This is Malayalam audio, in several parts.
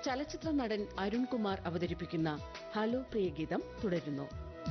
ചലച്ചിത്ര നടൻ അരുൺകുമാർ അവതരിപ്പിക്കുന്ന ഹലോ പ്രിയഗീതം തുടരുന്നു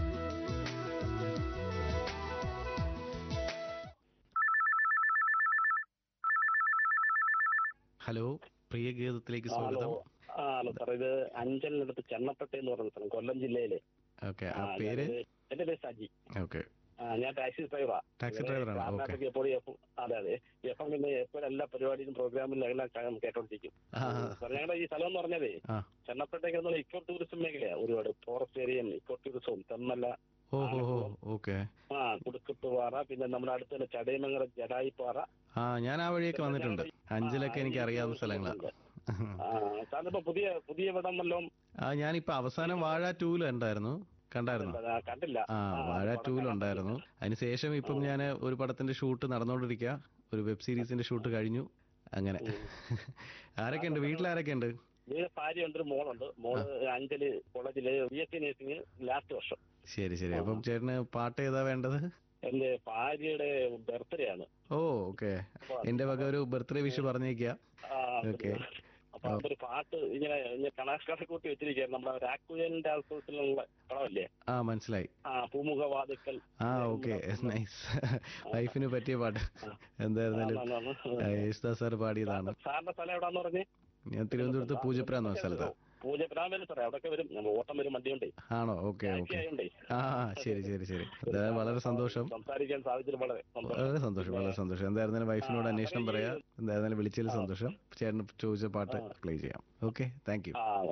ഹലോ പ്രിയ ഗീതത്തിലേക്ക് ഹലോ സ്വാഗതം ആ ഹലോ സാർ ഇത് അഞ്ചലിനടുത്ത് ചെന്നപ്പട്ട എന്ന് പറയുന്ന സ്ഥലം കൊല്ലം ജില്ലയിലെ ഓക്കെ ആ, ആ പേര് ഞാനിത് എന്റെ പേര് സജി ഓക്കെ ആ, ഞാൻ ടാക്സി ഡ്രൈവറാ ടാക്സി ഡ്രൈവറാണ്, ഓക്കേ. കർണാടക എപ്പോഴും എപ്പം- അതെ അതെ എപ്പം പിന്നെ എപ്പോഴും എല്ലാ പരിപാടിയിലും പ്രോഗ്രാമിലും എല്ലാം ക- കേട്ടോണ്ടിരിക്കും ആ സാർ ഞങ്ങളുടെ ഈ സ്ഥലം എന്ന് പറഞ്ഞതേ ആ ചെന്നപ്പട്ടേക്ക് എന്നുള്ള ഇക്കോ ടൂറിസം മേഖലയാ ഒരുപാട് ഫോറസ്റ്റ് ഏരിയയും ഇക്കോ ടൂറിസവും തെമ്മല ഓ ഹോ ഹോ ഓക്കെ ആ കുടുക്കുത്തുപാറ പിന്നെ നമ്മുടെ അടുത്ത് തന്നെ ചടയമംഗലം ജഡായിപ്പാറ ആ ഞാൻ ആ വഴിയൊക്കെ വന്നിട്ടുണ്ട് അഞ്ചലൊക്കെ എനിക്ക് അറിയാവുന്ന സ്ഥലങ്ങളാണ് ആ സാറിനിപ്പോ പുതിയ പുതിയ ഇവിടം വല്ലതും ആ ഞാനിപ്പോ അവസാനം വാഴ ടൂല് ഉണ്ടായിരുന്നു കണ്ടായിരുന്നു ആ, കണ്ടില്ല ആ വാഴ ടൂല് ഉണ്ടായിരുന്നു അതിനുശേഷം ഇപ്പം ഞാൻ ഒരു പടത്തിന്റെ ഷൂട്ട് നടന്നുകൊണ്ടിരിക്കുക ഒരു വെബ് സീരീസിന്റെ ഷൂട്ട് കഴിഞ്ഞു അങ്ങനെ ആരൊക്കെ ഉണ്ട് വീട്ടിൽ ആരൊക്കെ ഉണ്ട് വീട് ഭാര്യയുണ്ട് ഒരു മോളുണ്ട് മോള് അഞ്ചല് കോളേജില് B S C nursing last വർഷം ശരി ശരി അപ്പം ചേട്ടന് പാട്ട് ഏതാ വേണ്ടത് എന്റെ ഭാര്യയുടെ ബർത്ത്ഡേ ആണ് ഓ ഓക്കെ എന്റെ വക ഒരു ബർത്ത്ഡേ വിഷ് പറഞ്ഞേക്കുക ആ, ഓക്കെ അപ്പൊ അതൊരു പാട്ട് ഇങ്ങനെ ഇങ്ങനെ കണാഷ്കാരെ കൂട്ടി വെച്ചിരിക്കുകയാണ് നമ്മുടെ രാക്കുജന്റെ ആൾക്കൂട്ടത്തിലുള്ള പടമല്ലേ ആ മനസ്സിലായി ആ പൂമുഖവാതിക്കൽ ആ ഓക്കെ നൈസ് വൈഫിന് പറ്റിയ പാട്ട് എന്തായിരുന്നാലും ആണ്, ആണ്, ആണ്. ആ, യേശുദാസ് സാർ പാടിയതാണ് സാറിന്റെ സ്ഥലം എവിടാന്ന് പറഞ്ഞേ ഞാൻ തിരുവനന്തപുരത്ത് പൂജപ്പുര എന്ന സ്ഥലത്ത് പൂജപ്പുരാൻ വരും സാറേ അവിടെയൊക്കെ വരും നമ്മൾ ഓട്ടം വരും വണ്ടിയുണ്ടേ ആണോ ഓക്കെ ടാക്സി ഓക്കെ ആയോണ്ടേ ആ ശരി ശരി ശരി എന്തായാലും വളരെ സന്തോഷം സംസാരിക്കാൻ സാധിച്ചത് വളരെ സന്തോഷം വളരെ സന്തോഷം വളരെ സന്തോഷം എന്തായിരുന്നാലും വൈഫിനോട് അന്വേഷണം പറയാം എന്തായിരുന്നാലും വിളിച്ചതിൽ സന്തോഷം ചേട്ടന് ചോദിച്ച പാട്ട് പ്ലേ ചെയ്യാം ഓക്കെ താങ്ക് യു ആ